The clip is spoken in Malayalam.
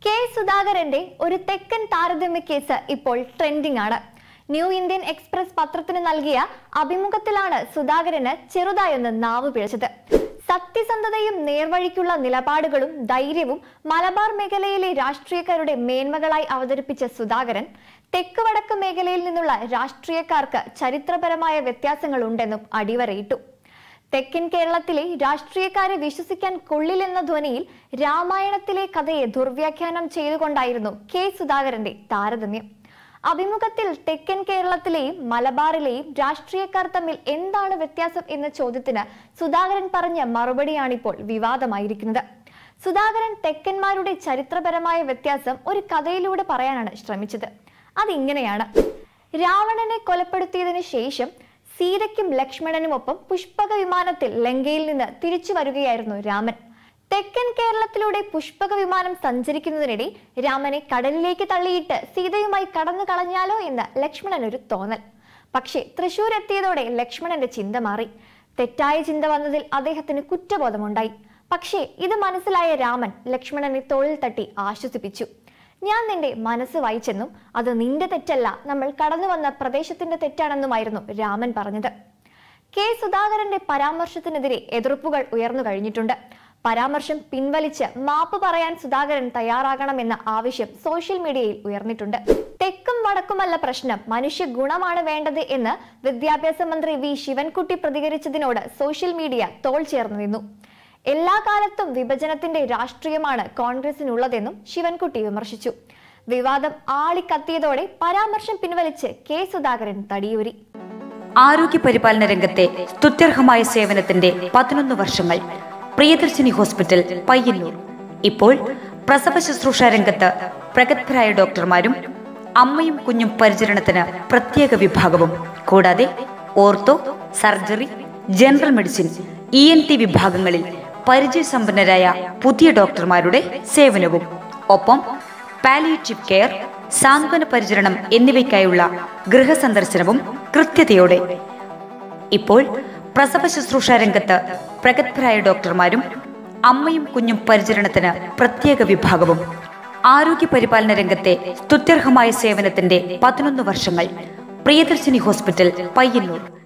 കെ സുധാകരന്റെ ഒരു തെക്കൻ താരതമ്യ കേസ് ഇപ്പോൾ ട്രെൻഡിംഗ് ആണ് ന്യൂ ഇന്ത്യൻ എക്സ്പ്രസ് പത്രത്തിന് നൽകിയ അഭിമുഖത്തിലാണ് സുധാകരന് ചെറുതായൊന്ന് നാവ് പിഴച്ചത് സത്യസന്ധതയും നേർവഴിക്കുള്ള നിലപാടുകളും ധൈര്യവും മലബാർ മേഖലയിലെ രാഷ്ട്രീയക്കാരുടെ മേന്മകളായി അവതരിപ്പിച്ച സുധാകരൻ തെക്ക് വടക്ക് മേഖലയിൽ നിന്നുള്ള രാഷ്ട്രീയക്കാർക്ക് ചരിത്രപരമായ വ്യത്യാസങ്ങളുണ്ടെന്നും അടിവരയിട്ടു തെക്കൻ കേരളത്തിലെ രാഷ്ട്രീയക്കാരെ വിശ്വസിക്കാൻ കൊള്ളില്ലെന്ന ധ്വനിയിൽ രാമായണത്തിലെ കഥയെ ദുർവ്യാഖ്യാനം ചെയ്തുകൊണ്ടായിരുന്നു കെ സുധാകരന്റെ താരതമ്യം അഭിമുഖത്തിൽ തെക്കൻ കേരളത്തിലെയും മലബാറിലെയും രാഷ്ട്രീയക്കാർ തമ്മിൽ എന്താണ് വ്യത്യാസം എന്ന ചോദ്യത്തിന് സുധാകരൻ പറഞ്ഞ മറുപടിയാണിപ്പോൾ വിവാദമായിരിക്കുന്നത് സുധാകരൻ തെക്കന്മാരുടെ ചരിത്രപരമായ വ്യത്യാസം ഒരു കഥയിലൂടെ പറയാനാണ് ശ്രമിച്ചത് അതിങ്ങനെയാണ് രാവണനെ കൊലപ്പെടുത്തിയതിനു ശേഷം സീതയ്ക്കും ലക്ഷ്മണനുമൊപ്പം പുഷ്പക വിമാനത്തിൽ ലങ്കയിൽ നിന്ന് തിരിച്ചു വരികയായിരുന്നു രാമൻ തെക്കൻ കേരളത്തിലൂടെ പുഷ്പക വിമാനം സഞ്ചരിക്കുന്നതിനിടെ രാമനെ കടലിലേക്ക് തള്ളിയിട്ട് സീതയുമായി കടന്നു കളഞ്ഞാലോ എന്ന് ലക്ഷ്മണൻ ഒരു തോന്നൽ പക്ഷേ തൃശൂർ എത്തിയതോടെ ലക്ഷ്മണന്റെ ചിന്ത മാറി തെറ്റായ ചിന്ത വന്നതിൽ അദ്ദേഹത്തിന് കുറ്റബോധമുണ്ടായി പക്ഷേ ഇത് മനസ്സിലായ രാമൻ ലക്ഷ്മണനെ തോളിൽ തട്ടി ആശ്വസിപ്പിച്ചു ഞാൻ നിന്റെ മനസ്സ് വായിച്ചെന്നും അത് നിന്റെ തെറ്റല്ല നമ്മൾ കടന്നു വന്ന പ്രദേശത്തിന്റെ തെറ്റാണെന്നുമായിരുന്നു രാമൻ പറഞ്ഞത് കെ സുധാകരന്റെ പരാമർശത്തിനെതിരെ എതിർപ്പുകൾ ഉയർന്നു കഴിഞ്ഞിട്ടുണ്ട് പരാമർശം പിൻവലിച്ച് മാപ്പ് പറയാൻ സുധാകരൻ തയ്യാറാകണമെന്ന ആവശ്യം സോഷ്യൽ മീഡിയയിൽ ഉയർന്നിട്ടുണ്ട് തെക്കും വടക്കുമല്ല പ്രശ്നം മനുഷ്യ ഗുണമാണ് വേണ്ടത് എന്ന് വിദ്യാഭ്യാസ മന്ത്രി വി ശിവൻകുട്ടി പ്രതികരിച്ചതിനോട് സോഷ്യൽ മീഡിയ തോൾ ചേർന്നു നിന്നു എല്ലാ കാലത്തും വിഭജനത്തിന്റെ രാഷ്ട്രീയമാണ് കോൺഗ്രസിനുള്ളതെന്നും ശിവൻകുട്ടി വിമർശിച്ചു വിവാദം ആളിക്കത്തിയതോടെ പരാമർശം പിൻവലിച്ച് കെ സുധാകരൻ തടിയൂരി ആരോഗ്യ പരിപാലന രംഗത്തെ സ്തുത്യർഹമായ സേവനത്തിന്റെ പതിനൊന്ന് വർഷങ്ങൾ പ്രിയദർശിനി ഹോസ്പിറ്റൽ പയ്യന്നൂർ ഇപ്പോൾ പ്രസവ ശുശ്രൂഷ രംഗത്ത് പ്രഗത്ഭരായ ഡോക്ടർമാരും അമ്മയും കുഞ്ഞും പരിചരണത്തിന് പ്രത്യേക വിഭാഗവും കൂടാതെ ortho surgery general medicine E N T വിഭാഗങ്ങളിൽ പരിചയസമ്പന്നരായ പുതിയ ഡോക്ടർമാരുടെ സേവനവും ഒപ്പം പാലിയേറ്റീവ് കെയർ സാന്ത്വന പരിചരണം എന്നിവയ്ക്കായുള്ള ഗൃഹസന്ദർശനവും കൃത്യതയോടെ ഇപ്പോൾ പ്രസവ ശുശ്രൂഷ രംഗത്ത് പ്രഗത്ഭരായ ഡോക്ടർമാരും അമ്മയും കുഞ്ഞും പരിചരണത്തിന് പ്രത്യേക വിഭാഗവും ആരോഗ്യ പരിപാലന രംഗത്തെ സ്തുത്യർഹമായ സേവനത്തിന്റെ പതിനൊന്ന് വർഷങ്ങൾ പ്രിയദർശിനി ഹോസ്പിറ്റൽ പയ്യന്നൂർ